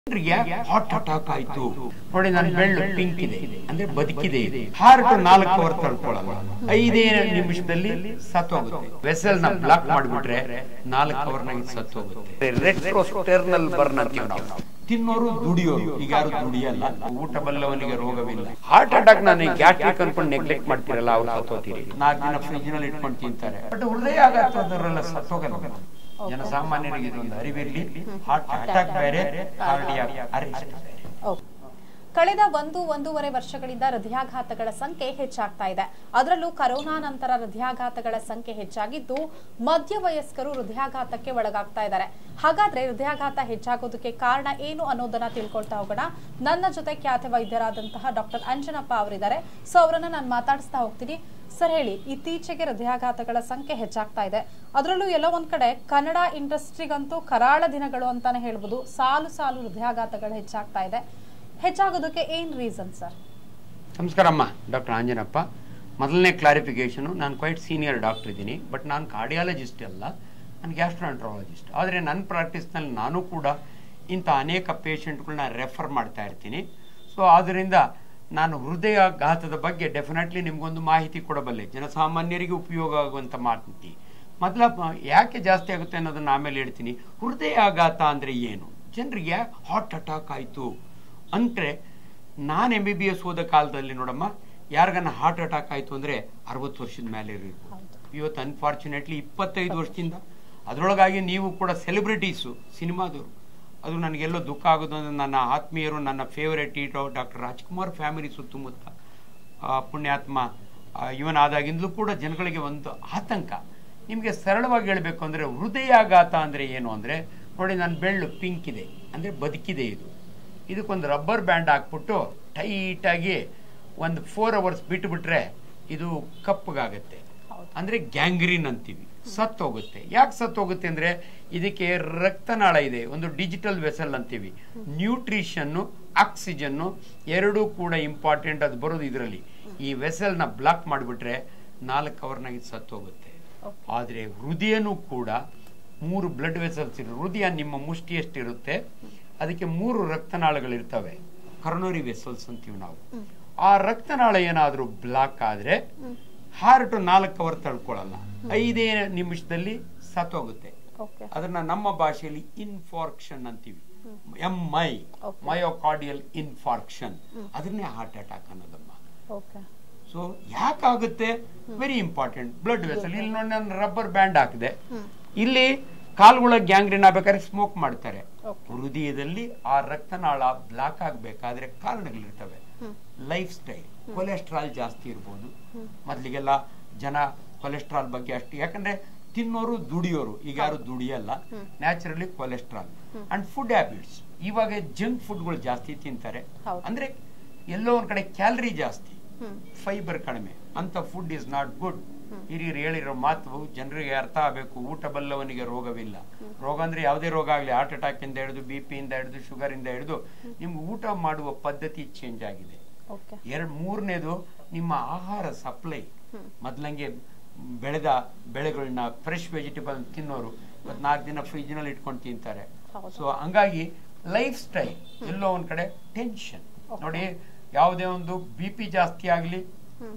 Hot attack ಆಯ್ತು ನೋಡಿ ನನ್ನ ಬೆಳ್ಳು ಪಿಂಕ್ ಇದೆ ಅಂದ್ರೆ ಬದುಕಿದೆ ಇದೆ ಹಾರ್ಟ್ ನಾಲ್ಕು ಅವರ್ ತಡ್ಕೊಳ್ಳಲ್ಲ ಐದೇ ನಿಮಿಷದಲ್ಲಿ ಸತ್ತೋಗುತ್ತೆ ವೆಸಲ್ ನ ಬ್ಲಾಕ್ ಮಾಡಿಬಿಟ್ರೆ ನಾಲ್ಕು ಅವರ್ ನಾಗ ಸತ್ತೋಗುತ್ತೆ ರೆಟ್ರೋಸ್ಟರ್ನಲ್ ಬರ್ನ್ ಅಂತೀವಿ ನಾವು ತಿನ್ನೋರು ದುಡಿಯೋರು ಈಗ ಯಾರು ದುಡಿಯಲ್ಲ ಊಟ ಬಲ್ಲವನಿಗೆ ರೋಗವಿಲ್ಲ ಹಾರ್ಟ್ ಅಟ್ಯಾಕ್ ನಾನು ಗ್ಯಾಸ್ಟ್ರಿಕ್ ಅನ್ಕೊಂಡು ನೆಗ್ಲೆಕ್ಟ್ ಮಾಡ್ತಿರಲ್ಲ ಅವ್ರು ಸತ್ತೋತೀರಿ ನಾಲ್ಕು ದಿನ ಫ್ರಿಜ್ ನಲ್ಲಿ ಇಟ್ಕೊಂಡು ತಿಂತಾರೆ ಬಟ್ ಹೃದಯ ಆಗತ್ತದರೆಲ್ಲ ಸತ್ತೋಗಲ್ಲ ಜನಸಾಮಾನ್ಯರಿಗೆ ಇದೊಂದು ಅರಿವಿರ್ಲಿ ಹಾರ್ಟ್ ಅಟ್ಯಾಕ್ ಬೇರೆ ಕಾರ್ಡಿಯಾಕ್ ಅರೆಸ್ಟ್ ಬೇರೆ ಓಕೆ. ಕಳೆದ ಒಂದು ಒಂದೂವರೆ ವರ್ಷಗಳಿಂದ ಹೃದಯಾಘಾತಗಳ ಸಂಖ್ಯೆ ಹೆಚ್ಚಾಗ್ತಾ ಇದೆ ಅದರಲ್ಲೂ ಕರೋನಾ ನಂತರ ಹೃದಯಾಘಾತಗಳ ಸಂಖ್ಯೆ ಹೆಚ್ಚಾಗಿದ್ದು ಮಧ್ಯ ವಯಸ್ಕರು ಹೃದಯಾಘಾತಕ್ಕೆ ಒಳಗಾಗ್ತಾ ಇದ್ದಾರೆ ಹಾಗಾದ್ರೆ ಹೃದಯಾಘಾತ ಹೆಚ್ಚಾಗೋದಕ್ಕೆ ಕಾರಣ ಏನು ಅನ್ನೋದನ್ನ ತಿಳ್ಕೊಳ್ತಾ ಹೋಗೋಣ ನನ್ನ ಜೊತೆ ಖ್ಯಾತ ವೈದ್ಯರಾದಂತಹ ಡಾಕ್ಟರ್ ಅಂಜನಪ್ಪ ಅವರಿದ್ದಾರೆ ಸೊ ಅವರನ್ನ ನಾನು ಮಾತಾಡಿಸ್ತಾ ಹೋಗ್ತೀನಿ ಸರ್ ಹೇಳಿ ಇತ್ತೀಚೆಗೆ ಹೃದಯಾಘಾತಗಳ ಸಂಖ್ಯೆ ಹೆಚ್ಚಾಗ್ತಾ ಇದೆ ಅದರಲ್ಲೂ ಎಲ್ಲೋ ಒಂದ್ ಕಡೆ ಕನ್ನಡ ಇಂಡಸ್ಟ್ರಿಗಂತೂ ಕರಾಳ ದಿನಗಳು ಅಂತಾನೆ ಹೇಳ್ಬೋದು ಸಾಲು ಸಾಲು ಹೃದಯಾಘಾತಗಳು ಹೆಚ್ಚಾಗ್ತಾ ಇದೆ ಹೆಚ್ಚಾಗೋದಕ್ಕೆ ಏನ್ ರೀಸನ್ ಸರ್ ನಮಸ್ಕಾರಮ್ಮ ಡಾಕ್ಟರ್ ಆಂಜನಪ್ಪ ಮೊದಲನೇ ಕ್ಲಾರಿಫಿಕೇಶನು ನಾನು ಕ್ವೈಟ್ ಸೀನಿಯರ್ ಡಾಕ್ಟರ್ ಇದ್ದೀನಿ ಬಟ್ ನಾನು ಕಾರ್ಡಿಯಾಲಜಿಸ್ಟ್ ಅಲ್ಲ ನಾನು ಗ್ಯಾಸ್ಟ್ರಾಂಟ್ರಾಲಜಿಸ್ಟ್ ಆದರೆ ನನ್ನ ಪ್ರಾಕ್ಟೀಸ್ನಲ್ಲಿ ನಾನು ಕೂಡ ಇಂಥ ಅನೇಕ ಪೇಷಂಟ್ಗಳನ್ನ ರೆಫರ್ ಮಾಡ್ತಾ ಇರ್ತೀನಿ ಸೊ ಆದ್ದರಿಂದ ನಾನು ಹೃದಯಾಘಾತದ ಬಗ್ಗೆ ಡೆಫಿನೆಟ್ಲಿ ನಿಮಗೊಂದು ಮಾಹಿತಿ ಕೊಡಬಲ್ಲೆ ಜನಸಾಮಾನ್ಯರಿಗೆ ಉಪಯೋಗ ಆಗುವಂಥ ಮಾಹಿತಿ ಮೊದಲ ಯಾಕೆ ಜಾಸ್ತಿ ಆಗುತ್ತೆ ಅನ್ನೋದನ್ನ ಆಮೇಲೆ ಹೇಳ್ತೀನಿ ಹೃದಯಾಘಾತ ಅಂದರೆ ಏನು ಜನರಿಗೆ ಹಾರ್ಟ್ ಅಟ್ಯಾಕ್ ಆಯಿತು ಅಂದರೆ ನಾನು ಎಂ ಬಿ ಬಿ ಎಸ್ ಓದೋ ಕಾಲದಲ್ಲಿ ನೋಡಮ್ಮ ಯಾರಿಗನ್ನ ಹಾರ್ಟ್ ಅಟ್ಯಾಕ್ ಆಯಿತು ಅಂದರೆ ಅರವತ್ತು ವರ್ಷದ ಮೇಲೆ ಇರಬೇಕು ಇವತ್ತು ಅನ್ಫಾರ್ಚುನೇಟ್ಲಿ ಇಪ್ಪತ್ತೈದು ವರ್ಷದಿಂದ ಅದರೊಳಗಾಗಿ ನೀವು ಕೂಡ ಸೆಲೆಬ್ರಿಟೀಸು ಸಿನಿಮಾದವರು ಅದು ನನಗೆಲ್ಲೋ ದುಃಖ ಆಗೋದು ಅಂದ್ರೆ ನನ್ನ ಆತ್ಮೀಯರು ನನ್ನ ಫೇವರೇಟ್ ಈಟೋ ಡಾಕ್ಟರ್ ರಾಜ್ಕುಮಾರ್ ಫ್ಯಾಮಿಲಿ ಸುತ್ತಮುತ್ತ ಆ, ಪುಣ್ಯಾತ್ಮ ಆ, ಇವನಾದಾಗಿಂದಲೂ ಕೂಡ ಜನಗಳಿಗೆ ಒಂದು ಆತಂಕ ನಿಮಗೆ ಸರಳವಾಗಿ ಹೇಳಬೇಕು ಅಂದರೆ ಹೃದಯಾಘಾತ ಅಂದರೆ ಏನು ಅಂದರೆ ನೋಡಿ ನನ್ನ ಬೆಳ್ಳು ಪಿಂಕ್ ಇದೆ ಅಂದರೆ ಬದುಕಿದೆ ಇದು ಇದಕ್ಕೊಂದು ರಬ್ಬರ್ ಬ್ಯಾಂಡ್ ಹಾಕ್ಬಿಟ್ಟು ಟೈಟಾಗಿ ಒಂದು ಫೋರ್ ಅವರ್ಸ್ ಬಿಟ್ಟುಬಿಟ್ರೆ ಇದು ಕಪ್ಪಗಾಗತ್ತೆ ಅಂದ್ರೆ ಗ್ಯಾಂಗ್ರೀನ್ ಅಂತೀವಿ ಸತ್ತೋಗುತ್ತೆ ಯಾಕೆ ಸತ್ತೋಗುತ್ತೆ ಅಂದ್ರೆ ಇದಕ್ಕೆ ರಕ್ತನಾಳ ಇದೆ ಒಂದು ಡಿಜಿಟಲ್ ವೆಸಲ್ ಅಂತೀವಿ ನ್ಯೂಟ್ರಿಷನ್ನು ಆಕ್ಸಿಜನ್ನು ಎರಡೂ ಕೂಡ ಇಂಪಾರ್ಟೆಂಟ್ ಅದು ಬರೋದು ಇದರಲ್ಲಿ ಈ ವೆಸಲ್ ನ ಬ್ಲಾಕ್ ಮಾಡಿಬಿಟ್ರೆ ನಾಲ್ಕು ಅವರ್ನಾಗ ಇದು ಸತ್ತೋಗುತ್ತೆ ಆದ್ರೆ ಹೃದಯನೂ ಕೂಡ ಮೂರು ಬ್ಲಡ್ ವೆಸಲ್ಸ್ ಇರುತ್ತೆ ಹೃದಯ ನಿಮ್ಮ ಮುಷ್ಟಿ ಎಷ್ಟಿರುತ್ತೆ ಅದಕ್ಕೆ ಮೂರು ರಕ್ತನಾಳಗಳಿರ್ತವೆ ಕರ್ನೋರಿ ವೆಸಲ್ಸ್ ಅಂತೀವಿ ನಾವು ಆ ರಕ್ತನಾಳ ಏನಾದ್ರೂ ಬ್ಲಾಕ್ ಆದ್ರೆ ಹಾರ್ಟ್ ನಾಲ್ಕು ಅವರ್ ತಡ್ಕೊಳ್ಳಲ್ಲ ಐದೇ ನಿಮಿಷದಲ್ಲಿ ಸತ್ತೋಗುತ್ತೆ ಓಕೆ ಅದನ್ನ ನಮ್ಮ ಭಾಷೆಯಲ್ಲಿ ಇನ್ಫಾರ್ಕ್ಷನ್ ಅಂತೀವಿ M I Okay. Myocardial infarction ಅದನ್ನೇ ಹಾರ್ಟ್ ಅಟ್ಯಾಕ್ ಅನ್ನೋದಮ್ಮ ಓಕೆ ಸೊ ಯಾಕಾಗುತ್ತೆ ವೆರಿ ಇಂಪಾರ್ಟೆಂಟ್ ಬ್ಲಡ್ ವೆಸಲ್ ಇಲ್ಲಿ ನೋಡಿ ನಾನು ರಬ್ಬರ್ ಬ್ಯಾಂಡ್ ಹಾಕಿದೆ ಇಲ್ಲಿ ಕಾಲುಗಳ ಗ್ಯಾಂಗ್ರೀನ್ ಆಗ್ಬೇಕಾದ್ರೆ ಸ್ಮೋಕ್ ಮಾಡ್ತಾರೆ Okay. ಹೃದಯದಲ್ಲಿ ಆ ರಕ್ತನಾಳ ಬ್ಲಾಕ್ ಆಗ್ಬೇಕಾದ್ರೆ ಕಾರಣಗಳಿರ್ತವೆ ಲೈಫ್ ಸ್ಟೈಲ್ ಕೊಲೆಸ್ಟ್ರಾಲ್ ಜಾಸ್ತಿ ಇರ್ಬೋದು ಮೊದ್ಲಿಗೆಲ್ಲ ಜನ ಕೊಲೆಸ್ಟ್ರಾಲ್ ಬಗ್ಗೆ ಅಷ್ಟು ಯಾಕಂದ್ರೆ ತಿನ್ನೋರು ದುಡಿಯೋರು ಈಗ ಯಾರು ದುಡಿಯಲ್ಲ naturally cholesterol and food habits ಇವಾಗ ಜಂಕ್ ಫುಡ್ಗಳು ಜಾಸ್ತಿ ತಿಂತಾರೆ ಹೌದು. ಅಂದ್ರೆ ಎಲ್ಲೋ ಒಂದ್ ಕಡೆ ಕ್ಯಾಲರಿ ಜಾಸ್ತಿ ಹ್ಮ್. ಫೈಬರ್ ಕಡಿಮೆ ಅಂತ ಫುಡ್ ಇಸ್ ನಾಟ್ ಗುಡ್ ಹಿರಿಯರು ಹೇಳಿರೋ ಮಾತು ಜನರಿಗೆ ಅರ್ಥ ಆಗಬೇಕು ಊಟ ಬಲ್ಲವನಿಗೆ ರೋಗವಿಲ್ಲ ರೋಗ ಅಂದ್ರೆ ಯಾವುದೇ ರೋಗ ಆಗಲಿ ಹಾರ್ಟ್ ಅಟ್ಯಾಕ್ ಇಂದ ಹಿಡಿದು ಬಿ ಪಿ ಇಂದ ಹಿಡಿದು ಶುಗರ್ ಇಂದ ಹಿಡಿದು ನಿಮ್ಗೆ ಊಟ ಮಾಡುವ ಪದ್ಧತಿ ಚೇಂಜ್ ಆಗಿದೆ ಓಕೆ ಎರಡ್ ಮೂರನೇದು ನಿಮ್ಮ ಆಹಾರ ಸಪ್ಲೈ ಮೊದ್ಲಂಗೆ ಬೆಳೆದ ಬೆಳೆಗಳನ್ನ ಫ್ರೆಶ್ ವೆಜಿಟೇಬಲ್ ತಿನ್ನೋರು ಇವತ್ತು ನಾಲ್ಕು ದಿನ ಫ್ರಿಜ್ ನಲ್ಲಿ ಇಟ್ಕೊಂಡು ತಿಂತಾರೆ ಹೌದು. ಸೊ ಹಂಗಾಗಿ ಲೈಫ್ ಸ್ಟೈಲ್ ಎಲ್ಲೋ ಒಂದ್ ಕಡೆ ಟೆನ್ಷನ್ ನೋಡಿ ಯಾವುದೇ ಒಂದು ಬಿ ಪಿ ಜಾಸ್ತಿ ಆಗ್ಲಿ ಹ್ಮ್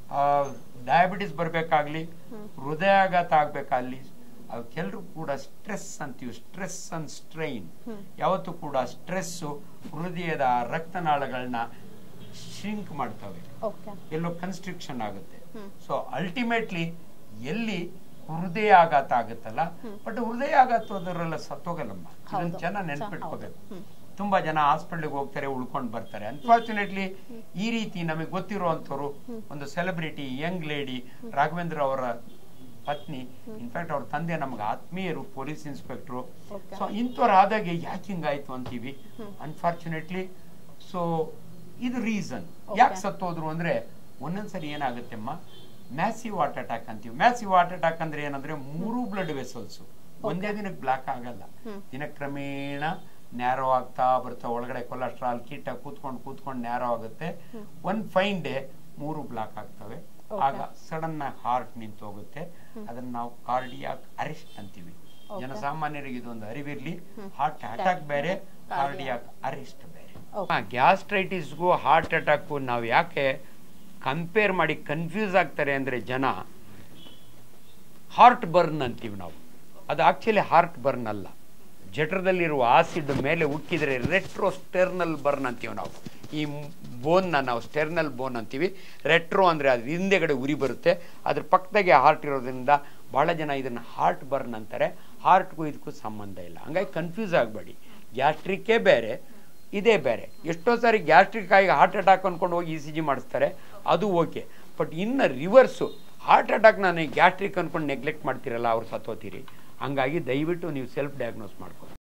ಡಯಾಬಿಟಿಸ್ ಬರ್ಬೇಕಾಗ್ಲಿ ಹೃದಯಾಘಾತ ಆಗ್ಬೇಕಾಗ್ಲಿ ಅವಕ್ಕೆಲ್ಲರೂ ಕೂಡ ಸ್ಟ್ರೆಸ್ ಅಂತೀವಿ ಸ್ಟ್ರೆಸ್ ಅಂಡ್ ಸ್ಟ್ರೈನ್ ಯಾವತ್ತೂ ಕೂಡ ಸ್ಟ್ರೆಸ್ ಹೃದಯದ ರಕ್ತನಾಳಗಳನ್ನ ಶಿಂಕ್ ಮಾಡ್ತವೆ ಓಕೆ ಎಲ್ಲೋ ಕನ್ಸ್ಟ್ರಿಕ್ಷನ್ ಆಗುತ್ತೆ ಹ್ಮ್. ಸೊ ಅಲ್ಟಿಮೇಟ್ಲಿ ಎಲ್ಲಿ ಹೃದಯಾಘಾತ ಆಗುತ್ತಲ್ಲ ಬಟ್ ಹೃದಯಾಘಾತದವರೆಲ್ಲ ಸತ್ತೋಗಲ್ಲಮ್ಮ ಇದನ್ನ ಹೌದು. ಚೆನ್ನಾಗಿ ಚ- ನೆನ್ಪಿಟ್ಕೋಬೇಕು ಹೌದು. ಹ್ಮ್. ತುಂಬಾ ಜನ ಹಾಸ್ಪಿಟ್ಲಿಗೆ ಹೋಗ್ತಾರೆ ಉಳ್ಕೊಂಡು ಬರ್ತಾರೆ ಅನ್ಫಾರ್ಚುನೇಟ್ಲಿ ಈ ರೀತಿ ನಮಗೆ ಗೊತ್ತಿರುವಂತವ್ರು ಒಂದು ಸೆಲೆಬ್ರಿಟಿ ಯಂಗ್ ಲೇಡಿ ರಾಘವೇಂದ್ರ ಅವರ ಪತ್ನಿ ಇನ್ಫ್ಯಾಕ್ಟ್ ಅವ್ರ ತಂದೆ ನಮ್ಗೆ ಆತ್ಮೀಯರು ಪೊಲೀಸ್ ಇನ್ಸ್ಪೆಕ್ಟ್ರು Okay. ಸೊ ಇಂಥವ್ರ ಆದಾಗೆ ಯಾಕೆ ಹಿಂಗಾಯ್ತು ಅಂತೀವಿ ಅನ್ಫಾರ್ಚುನೇಟ್ಲಿ ಸೊ ಇದು ರೀಸನ್ Okay. ಯಾಕೆ ಸತ್ತೋದ್ರು ಅಂದ್ರೆ ಒಂದೊಂದ್ಸರಿ ಏನಾಗುತ್ತೆ ಅಮ್ಮ ಮ್ಯಾಸಿವ್ ಹಾರ್ಟ್ ಅಟ್ಯಾಕ್ ಅಂತೀವಿ ಮ್ಯಾಸಿವ್ ಹಾರ್ಟ್ ಅಟ್ಯಾಕ್ ಅಂದ್ರೆ ಏನಂದ್ರೆ ಮೂರು ಬ್ಲಡ್ ವೆಸಲ್ಸ್ ಒಂದೇ ದಿನಕ್ಕೆ ಬ್ಲಾಕ್ ಆಗಲ್ಲ ದಿನ ಕ್ರಮೇಣ ನ್ಯಾರೋ ಆಗ್ತಾ ಬರ್ತಾ ಒಳಗಡೆ ಕೊಲೆಸ್ಟ್ರಾಲ್ ಕೀಟ ಕೂತ್ಕೊಂಡು ಕೂತ್ಕೊಂಡು ನ್ಯಾರೋ ಆಗುತ್ತೆ ಒನ್ ಫೈನ್ ಡೇ ಮೂರು ಬ್ಲಾಕ್ ಆಗ್ತವೆ ಆಗ ಸಡನ್ ಆಗಿ ಹಾರ್ಟ್ ನಿಂತು ಹೋಗುತ್ತೆ ಅದನ್ನ ನಾವು ಕಾರ್ಡಿಯಾಕ್ ಅರೆಸ್ಟ್ ಅಂತೀವಿ ಜನಸಾಮಾನ್ಯರಿಗೆ ಇದೊಂದು ಅರಿವಿರ್ಲಿ ಹಾರ್ಟ್ ಅಟ್ಯಾಕ್ ಬೇರೆ ಕಾರ್ಡಿಯಾಕ್ ಅರೆಸ್ಟ್ ಬೇರೆ Okay. ಗ್ಯಾಸ್ಟ್ರೈಟಿಸ್ಗೂ ಹಾರ್ಟ್ ಅಟ್ಯಾಕ್ಗೂ ನಾವು ಯಾಕೆ ಕಂಪೇರ್ ಮಾಡಿ ಕನ್ಫ್ಯೂಸ್ ಆಗ್ತಾರೆ ಅಂದರೆ ಜನ ಹಾರ್ಟ್ ಬರ್ನ್ ಅಂತೀವಿ ನಾವು ಅದು ಆಕ್ಚುಲಿ ಹಾರ್ಟ್ ಬರ್ನ್ ಅಲ್ಲ ಜಠರದಲ್ಲಿರುವ ಆಸಿಡ್ ಮೇಲೆ ಉಕ್ಕಿದರೆ ರೆಟ್ರೋ ಸ್ಟೆರ್ನಲ್ ಬರ್ನ್ ಅಂತೀವಿ ನಾವು ಈ ಬೋನ್ನ ನಾವು ಸ್ಟೆರ್ನಲ್ ಬೋನ್ ಅಂತೀವಿ ರೆಟ್ರೋ ಅಂದರೆ ಅದು ಹಿಂದೆಗಡೆ ಉರಿ ಬರುತ್ತೆ ಅದ್ರ ಪಕ್ಕದಾಗೆ ಹಾರ್ಟ್ ಇರೋದ್ರಿಂದ ಭಾಳ ಜನ ಇದನ್ನು ಹಾರ್ಟ್ ಬರ್ನ್ ಅಂತಾರೆ ಹಾರ್ಟ್ಗೂ ಇದಕ್ಕೂ ಸಂಬಂಧ ಇಲ್ಲ ಹಂಗಾಗಿ ಕನ್ಫ್ಯೂಸ್ ಆಗಬೇಡಿ ಗ್ಯಾಸ್ಟ್ರಿಕ್ಕೇ ಬೇರೆ ಇದೇ ಬೇರೆ ಎಷ್ಟೋ ಸಾರಿ ಗ್ಯಾಸ್ಟ್ರಿಕ್ ಆಗಿ ಹಾರ್ಟ್ ಅಟ್ಯಾಕ್ ಅಂದ್ಕೊಂಡು ಹೋಗಿ ಇ ಸಿ ಜಿ ಮಾಡಿಸ್ತಾರೆ ಅದು ಓಕೆ ಬಟ್ ಇನ್ನು ರಿವರ್ಸು ಹಾರ್ಟ್ ಅಟ್ಯಾಕ್ ನಾನು ಗ್ಯಾಸ್ಟ್ರಿಕ್ ಅಂದ್ಕೊಂಡು ನೆಗ್ಲೆಕ್ಟ್ ಮಾಡ್ತೀರಲ್ಲ ಅವ್ರು ಸತ್ತೋತೀರಿ ಹಂಗಾಗಿ ದಯವಿಟ್ಟು ನೀವು ಸೆಲ್ಫ್ ಡಯಾಗ್ನೋಸ್ ಮಾಡ್ಕೊ